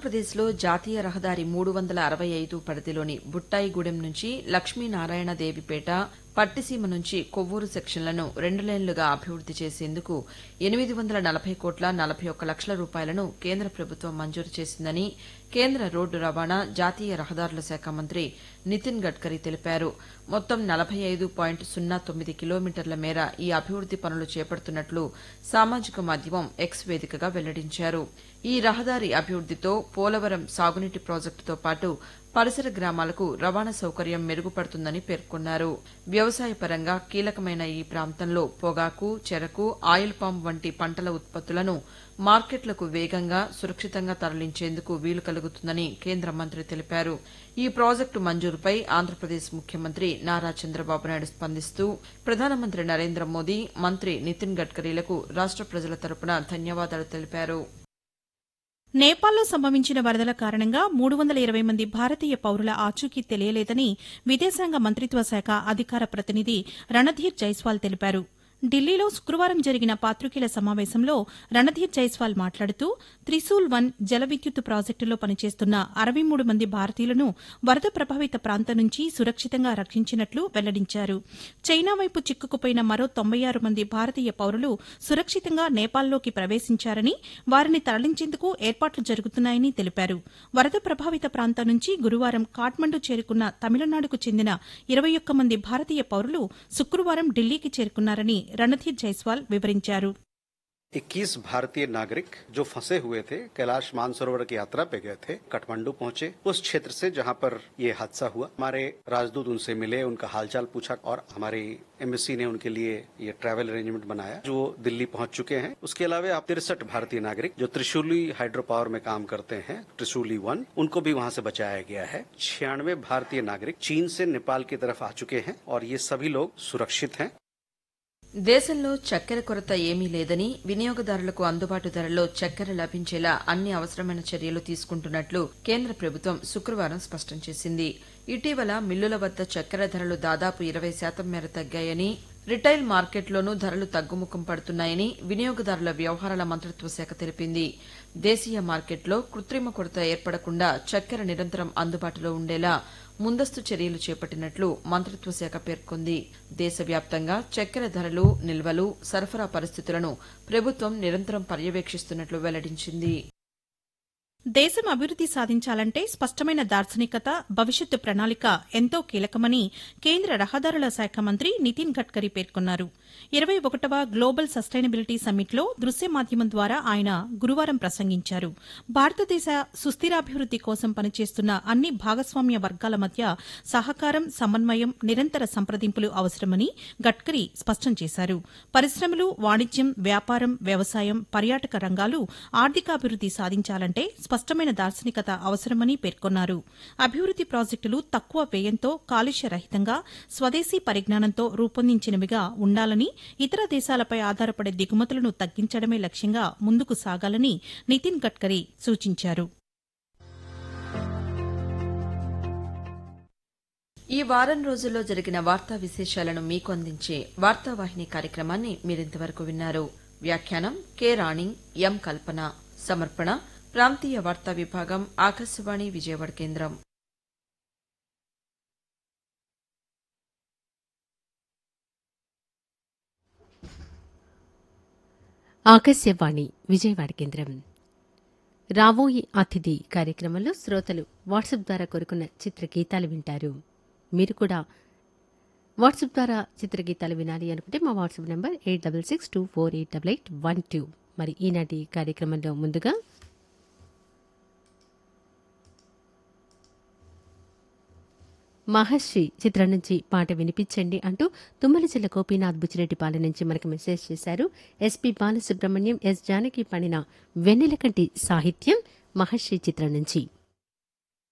ఆంధ్రప్రదేశ్లో జాతీయ రహదారి మూడు వందల అరవై ఐదు పరిధిలోని బుట్టాయిగూడెం నుంచి లక్ష్మీనారాయణ దేవిపేట పట్టిసీమ నుంచి కొవ్వూరు సెక్షన్లను రెండు లేన్లుగా అభివృద్ది చేసేందుకు ఎనిమిది వందల నలభై కోట్ల నలభై ఒక్క లక్షల రూపాయలను కేంద్ర ప్రభుత్వం మంజూరు చేసిందని కేంద్ర రోడ్డు రవాణా జాతీయ రహదారుల శాఖ మంత్రి నితిన్ గడ్కరీ తెలిపారు మొత్తం నలభై ఐదు పాయింట్ సున్నా తొమ్మిది కిలోమీటర్ల మేర ఈ అభివృద్ది పనులు చేపడుతున్నట్లు సామాజిక మాధ్యమం ఎక్స్ వేదికగా వెల్లడించారు ఈ రహదారి అభివృద్దితో పోలవరం సాగునీటి ప్రాజెక్టుతో పాటు పరిసర గ్రామాలకు రవాణా సౌకర్యం మెరుగుపడుతుందని పేర్కొన్నారు వ్యవసాయ పరంగా కీలకమైన ఈ ప్రాంతంలో పొగాకు చెరకు ఆయిల్ పామ్ వంటి పంటల ఉత్పత్తులను మార్కెట్లకు వేగంగా సురక్షితంగా తరలించేందుకు వీలు కలుగుతుందని కేంద్ర మంత్రి తెలిపారు ఈ ప్రాజెక్టు మంజూరుపై ఆంధ్రప్రదేశ్ ముఖ్యమంత్రి నారా చంద్రబాబు నాయుడు స్పందిస్తూ ప్రధానమంత్రి నరేంద్ర మోదీ మంత్రి నితిన్ గడ్కరీలకు రాష్ట ప్రజల తరపున ధన్యవాదాలు తెలిపారు నేపాల్లో సంభవించిన వరదల కారణంగా మూడు వందల ఇరవై మంది భారతీయ పౌరుల ఆచూకీ తెలియలేదని విదేశాంగ మంత్రిత్వ శాఖ అధికార ప్రతినిధి రణధీర్ జైస్వాల్ తెలిపారు ఢిల్లీలో శుక్రవారం జరిగిన పాత్రికేయుల సమావేశంలో రణధీర్ జైస్వాల్ మాట్లాడుతూ త్రిశూల్ వన్ జల విద్యుత్ ప్రాజెక్టులో పనిచేస్తున్న అరవై మూడు మంది భారతీయులను వరద ప్రభావిత ప్రాంతం నుంచి సురక్షితంగా రక్షించినట్లు వెల్లడించారు చైనా వైపు చిక్కుకుపోయిన మరో తొంభై ఆరు మంది భారతీయ పౌరులు సురక్షితంగా నేపాల్లోకి ప్రవేశించారని వారిని తరలించేందుకు ఏర్పాట్లు జరుగుతున్నాయని తెలిపారు వరద ప్రభావిత ప్రాంతం నుంచి గురువారం కాఠ్మండు చేరుకున్న తమిళనాడుకు చెందిన ఇరవై ఒక్క మంది భారతీయ పౌరులు శుక్రవారం ఢిల్లీకి చేరుకున్నారని రణధీర్ జైస్వాల్ వివరించారు 21 भारतीय नागरिक जो फंसे हुए थे कैलाश मानसरोवर की यात्रा पे गए थे काठमांडू पहुंचे उस क्षेत्र से जहां पर ये हादसा हुआ हमारे राजदूत उनसे मिले उनका हालचाल पूछा और हमारी एम्बेसी ने उनके लिए ये ट्रैवल अरेंजमेंट बनाया जो दिल्ली पहुंच चुके हैं उसके अलावा तिरसठ भारतीय नागरिक जो त्रिशूली हाइड्रो पावर में काम करते हैं त्रिशूली वन उनको भी वहां से बचाया गया है छियानवे भारतीय नागरिक चीन से नेपाल की तरफ आ चुके हैं और ये सभी लोग सुरक्षित हैं దేశంలో చక్కెర కొరత ఏమీ లేదని వినియోగదారులకు అందుబాటు ధరల్లో చక్కెర లభించేలా అన్ని అవసరమైన చర్యలు తీసుకుంటున్నట్లు కేంద్ర ప్రభుత్వం శుక్రవారం స్పష్టం చేసింది ఇటీవల మిల్లుల వద్ద చక్కెర ధరలు దాదాపు ఇరవై శాతం మేర తగ్గాయని రిటైల్ మార్కెట్లోనూ ధరలు తగ్గుముఖం పడుతున్నాయని వినియోగదారుల వ్యవహారాల మంత్రిత్వ శాఖ తెలిపింది దేశీయ మార్కెట్లో కృత్రిమ కొరత ఏర్పడకుండా చక్కెర నిరంతరం అందుబాటులో ఉండేలా ముందస్తు చర్యలు చేపట్టినట్లు మంత్రిత్వ శాఖ పేర్కొంది దేశవ్యాప్తంగా చక్కెర ధరలు నిల్వలు సరఫరా పరిస్థితులను ప్రభుత్వం నిరంతరం పర్యవేక్షిస్తున్నట్లు వెల్లడించింది దేశం అభివృద్ది సాధించాలంటే స్పష్టమైన దార్శనికత భవిష్యత్తు ప్రణాళిక ఎంతో కీలకమని కేంద్ర రహదారుల శాఖ మంత్రి నితిన్ గడ్కరీ పేర్కొన్నారు ఇరవై ఒకటవ గ్లోబల్ సస్టైనబిలిటీ సమ్మిట్లో దృశ్య మాధ్యమం ద్వారా ఆయన గురువారం ప్రసంగించారు భారతదేశ సుస్థిరాభివృద్ది కోసం పనిచేస్తున్న అన్ని భాగస్వామ్య వర్గాల మధ్య సహకారం సమన్వయం నిరంతర సంప్రదింపులు అవసరమని గడ్కరీ స్పష్టం చేశారు పరిశ్రమలు వాణిజ్యం వ్యాపారం వ్యవసాయం పర్యాటక రంగాలు ఆర్థికాభివృద్ది సాధించాలంటే స్పష్టమైన దార్శనికత అవసరమని పేర్కొన్నారు అభివృద్ది ప్రాజెక్టులు తక్కువ వ్యయంతో కాలుష్య రహితంగా స్వదేశీ పరిజ్ఞానంతో రూపొందించినవిగా ఉండాలని ఇతర దేశాలపై ఆధారపడే దిగుమతులను తగ్గించడమే లక్ష్యంగా ముందుకు సాగాలని నితిన్ గడ్కరీ సూచించారు ఈ వారం రోజుల్లో జరిగిన వార్తా విశేషాలను మీకు అందించే వార్తావాహిని కార్యక్రమాన్ని మీరింతవరకు విన్నారు వ్యాఖ్యానం కె రాణి ఎం కల్పన సమర్పణ ప్రాంతీయ వార్తా విభాగం ఆకాశవాణి విజయవాడ కేంద్రం ఆకాశవాణి విజయవాడ కేంద్రం రాబోయి అతిథి కార్యక్రమంలో శ్రోతలు వాట్సాప్ ద్వారా కోరుకున్న చిత్రగీతాలు వింటారు మీరు కూడా వాట్సాప్ ద్వారా చిత్రగీతాలు వినాలి అనుకుంటే మా WhatsApp number eight double six two four eight double eight one two మరి ఈనాటి కార్యక్రమంలో ముందుగా మహర్షి చిత్రం నుంచి పాట వినిపించండి అంటూ తుమ్మల జిల్లా గోపీనాథ్ బుచ్చిరెడ్డిపాలెం నుంచి మనకు మెసేజ్ చేశారు ఎస్పి బాలసుబ్రహ్మణ్యం ఎస్ జానకి పడిన వెన్నెలకంటి సాహిత్యం మహర్షి చిత్రం నుంచి